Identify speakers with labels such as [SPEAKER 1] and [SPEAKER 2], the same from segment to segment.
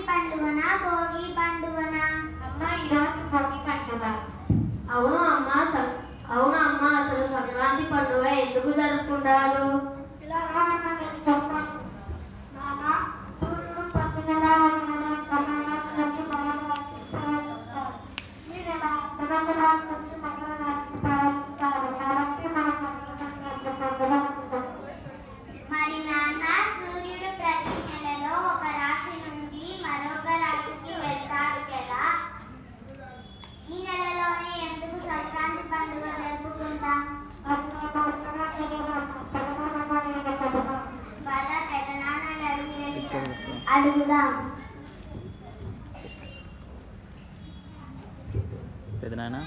[SPEAKER 1] పండుగన భోగి పండుగన
[SPEAKER 2] అమ్మ ఈరోజు భోగి పండుగ
[SPEAKER 3] అవును అమ్మ సం- అవును అమ్మ అసలు సంక్రాంతి పండుగ ఎందుకు జరుపుకుంటారు
[SPEAKER 2] ఇలా రానన్న నేను చెప్తాను నాన్న సూర్యుడు ప్రతి నెల ఒక నెల కన్యారాశి నుంచి మకర రాశికి ప్రవేశిస్తాడు ఈ నెల ధనుసు రాశి నుంచి మకర రాశికి ప్రవేశిస్తాడు కాబట్టి మనం మకర సంక్రాంతి పండుగ అనుకుంటాం
[SPEAKER 1] మరి నాన్న సూర్యుడు ప్రతి నెలలో ఒక రాశి నుండి మరొక రాశికి వెళ్తాడు కదా ఈ నెలలోనే ఎందుకు సంక్రాంతి పండుగ జరుపుకుంటాం
[SPEAKER 2] అది నాకు అంతగా తెలియదు పెద్దనాన్న నేను చెబుతాను
[SPEAKER 1] పద పెదనాన్న అడిగి అడుగుదాం
[SPEAKER 4] పెదనాన్న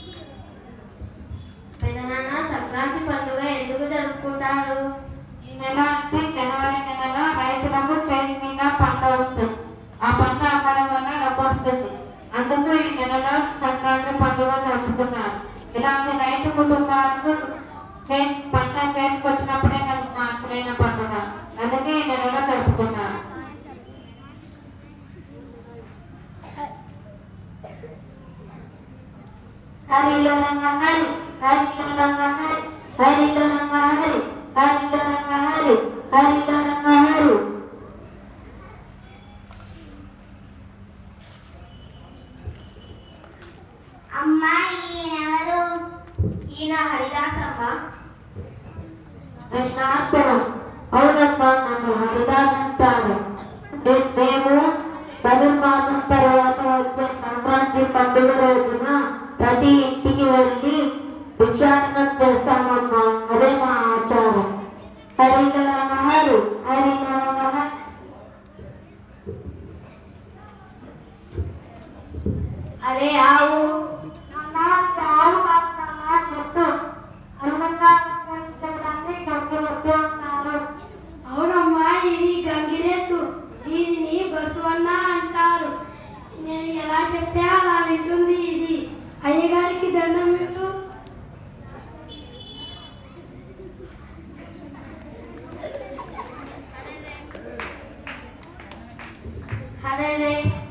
[SPEAKER 3] పెదనాన్న సంక్రాంతి పండుగ ఎందుకు జరుపుకుంటారు
[SPEAKER 2] ఈ నెల అంటే జనవరి నెలలో రైతులకు చేతి మీద పంట వస్తుంది ఆ పంట అమ్మడం వల్ల డబ్బు వస్తుంది అందుకు ఈ నెలలో సంక్రాంతి పండుగ జరుపుకున్నారు ఇలాంటి రైతు కుటుంబాలకు చే- పంట చేతికి వచ్చినప్పుడే నాకు మా అసలైన పండుగ అందుకే ఈ నెలలో జరుపుకున్నారు హరిలో రంగ హరి హరిలో రంగ హరి హరిలో రంగ హరి హరిలో రంగ హరి హరిలో రంగ హరి
[SPEAKER 1] అమ్మా ఈయనెవరు
[SPEAKER 3] ఈయన హరిదాసమ్మ
[SPEAKER 2] కృష్ణార్పణం అవునమ్మా నన్ను హరిదాస్ అంటారు మే- మేము ధనుర్మాసం తర్వాత వచ్చే సంక్రాంతి పండుగ రోజున ప్రతి ఇంటికి వెళ్ళి భిక్షాటనం చేస్తామమ్మా అదే మా ఆచారం హరిహరు హరిహర
[SPEAKER 3] అరే ఆవు
[SPEAKER 2] ఆవు కాస్తా చెట్టు అందంగా అలంకరించడానికి గంగిరెద్దు అంటారు
[SPEAKER 5] అవునమ్మా ఇది గంగిరెద్దు దీనిని బసవన్న అంటారు నేను ఎలా చెప్తే అలా వింటుంది ఇది అయ్యగారికి దండం పెట్టు
[SPEAKER 3] హరే